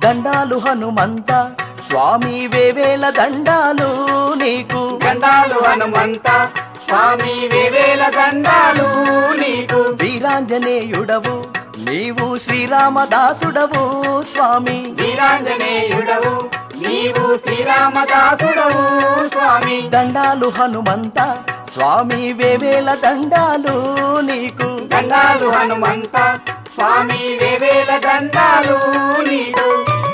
దండాలు హనుమంత స్వామి వేవేల దండాలు నీకు దండాలు హనుమంత స్వామి వేవేల దండాలు నీకు వీరాంజనేయుడవు నీవు శ్రీరామదాసుడవు స్వామి వీరాంజనేయుడవు నీవు శ్రీరామదాసుడవు స్వామి దండాలు హనుమంత స్వామి వేవేల దండాలు నీకు దండాలు హనుమంత స్వామి వేవేల దండాలు నీకు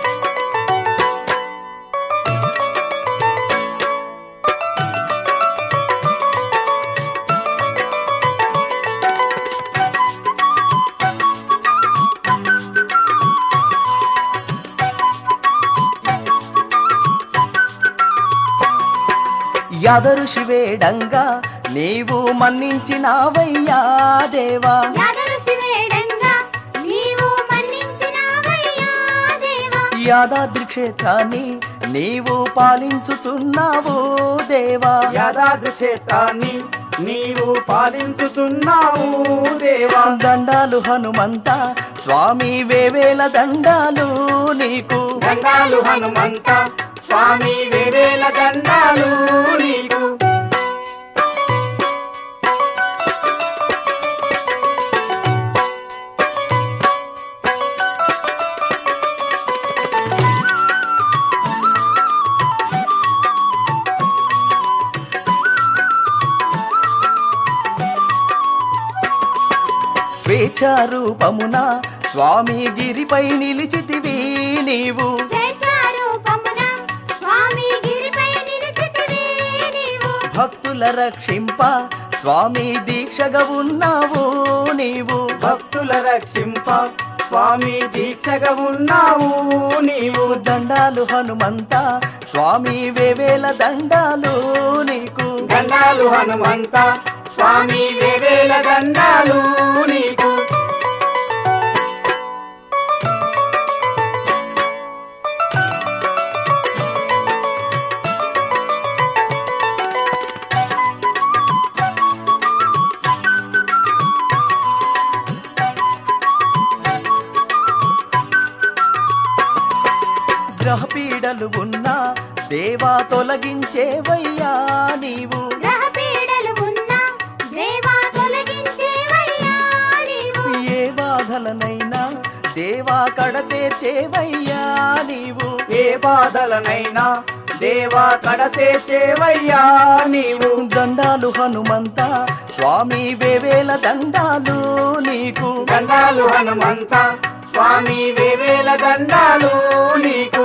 యాదరు శివేడంగా నీవు మన్నించినావయ్యా దేవా యాదరు శివేడంగా నీవు మన్నించినావయ్యా దేవా యాదాద్రి క్షేత్రాన్ని నీవు పాలించుతున్నావు దేవా యాదాద్రి క్షేత్రాన్ని నీవు పాలించుతున్నావు దేవా దండాలు హనుమంత స్వామి వేవేల దండాలు నీకు దండాలు హనుమంత స్వామి వేవేల దండాలు నీకు స్వేచ్ఛారూపమున స్వామి గిరిపై నిలిచితివి నీవు స్వేచ్ఛారూపమున స్వామి గిరిపై నిలిచితివి నీవు భక్తుల రక్షింప స్వామి దీక్షగా ఉన్నావు నీవు భక్తుల రక్షింప స్వామి దీక్షగా ఉన్నావు నీవు దండాలు హనుమంత స్వామి వేవేల దండాలు నీకు దండాలు హనుమంత స్వామి వేవేల దండాలు నీకు గ్రహపీడలు ఉన్నా దేవా తొలగించేవయ్యా నీవు గ్రహపీడలు ఉన్నా దేవా తొలగించేవయ్యా నీవు ఏ బాధలనైనా దేవా కడతేర్చేవయ్యా నీవు ఏ బాధలనైనా దేవా కడతే చేవయ్యా నీవు దండాలు హనుమంత స్వామి వేవేల దండాలు నీకు దండాలు హనుమంత స్వామి వేవేల దండాలు నీకు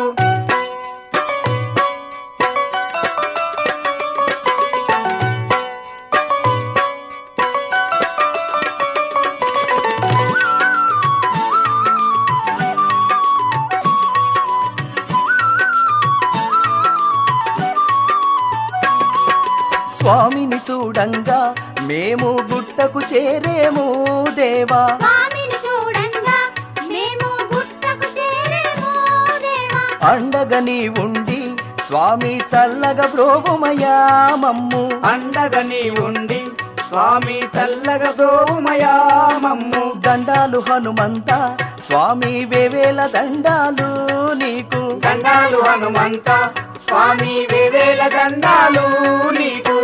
స్వామిని చూడంగా మేము గుట్టకు చేరేము దేవా స్వామిని చూడంగా మేము గుట్టకు చేరేమో దేవా అండగా నీ ఉండి స్వామి చల్లగా బ్రోవుమయా మమ్ము అండగా నీ ఉండి స్వామి చల్లగా దోమయా మమ్ము దండాలు హనుమంత స్వామి వేవేల దండాలు నీకు దండాలు హనుమంత స్వామి వేవేల దండాలు నీకు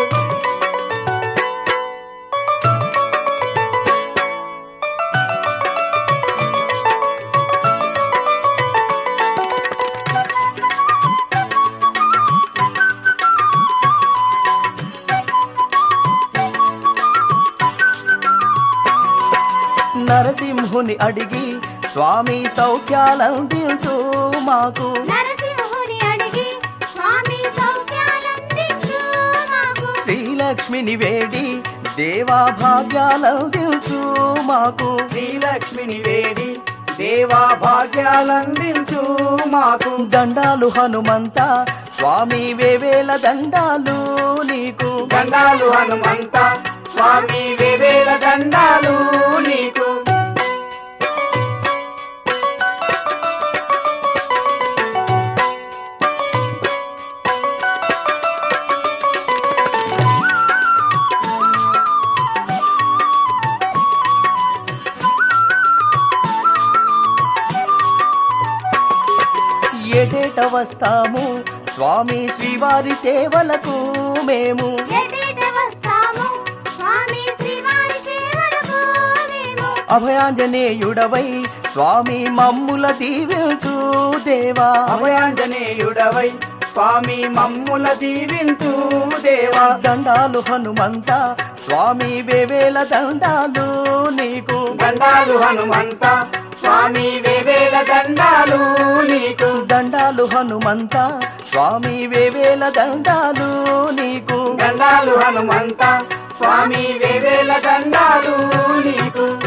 నరసింహుని అడిగి స్వామి సౌఖ్యాలందించు మాకు నరసింహుని అడిగి స్వామి సౌఖ్యాలందించు మాకు శ్రీలక్ష్మిని వేడి దేవా భాగ్యాలందించు మాకు శ్రీలక్ష్మిని వేడి దేవా భాగ్యాలందించు మాకు దండాలు హనుమంత స్వామి వేవేల దండాలు నీకు దండాలు హనుమంత స్వామి వేవేల దండాలు నీకు ఏటేట వస్తాము స్వామి శ్రీవారి సేవలకు మేము ఎటేట వస్తాము స్వామి శ్రీవారి సేవలకు మేము అభయాంజనేయుడవై స్వామి మమ్ముల దీవించు దేవా అభయాంజనేయుడవై స్వామి మమ్ముల దీవించు దేవా దండాలు హనుమంత స్వామి వేవేల దండాలు నీకు దండాలు హనుమంత స్వామి వేవేల దండాలు నీకు దండాలు హనుమంత స్వామి వేవేల దండాలు నీకు దండాలు హనుమంత స్వామి వేవేల దండాలు నీకు